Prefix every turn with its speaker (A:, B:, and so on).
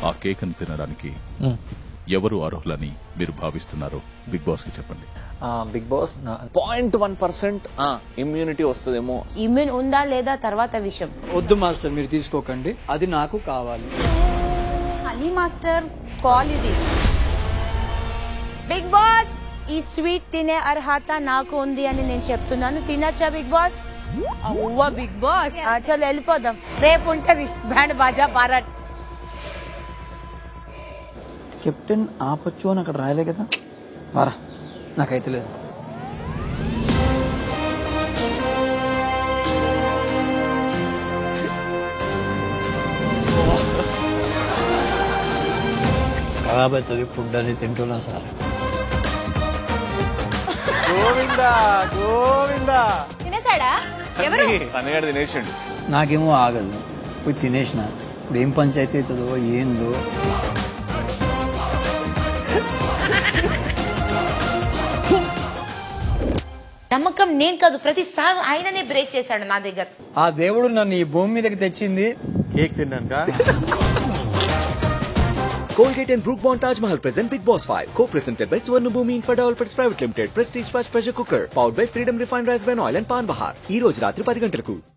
A: ఆ కేక్ను తినడానికి ఎవరు అర్హులని మీరు భావిస్తున్నారో బిగ్ బాస్ కి చెప్పండి
B: big boss
C: point one percent immunity వస్తుందేమో
D: ఇమ్యూన్ ఉందా లేదా తర్వాత విషయం
E: వద్దు మాస్టర్ మీరు తీసుకోకండి అది నాకు కావాలి
F: అలీ మాస్టర్ కాల్ ఇది
D: బిగ్ బాస్ ఈ స్వీట్ తినే అర్హత నాకు ఉంది అని నేను చెప్తున్నాను తినచ్చా బిగ్ బాస్
F: అవ్వ బిగ్ బాస్
D: ఆ, చలో వెళ్ళిపోదాం రేపు ఉంటది బ్యాండ్ బాజా బారాట్
E: కెప్టెన్ ఆపచ్చు అని అక్కడ రాయలే కదా వారా నాకైతే లేదు ఖరాబ్ అవుతుంది ఫుడ్ అది తింటున్నా సార్
C: గోవిందా గోవిందా
F: తినేసాడా ఎవరు
C: తనగాడు తినేసిండు
E: నాకేమో ఆగదు పోయి తినేసిన ఇప్పుడు ఏం పంచాయతీ అవుతుందో ఏందో
D: నమ్మకం నేను కాదు ప్రతిసారి ఆయననే బ్రేక్ చేశాడు నా దగ్గర
E: ఆ దేవుడు నన్ను ఈ భూమి మీదకి తెచ్చింది
C: కేక్ తిన్నాక
G: Colgate and Brook Bond Taj Mahal present Big Boss 5. Co-presented by Swarna Bhoomi Infra Developers Private Limited. Prestige Fast Pressure Cooker. Powered by Freedom Refined Rice Bran Oil and Pan Bahar. ఈ రోజు రాత్రి పది గంటలకు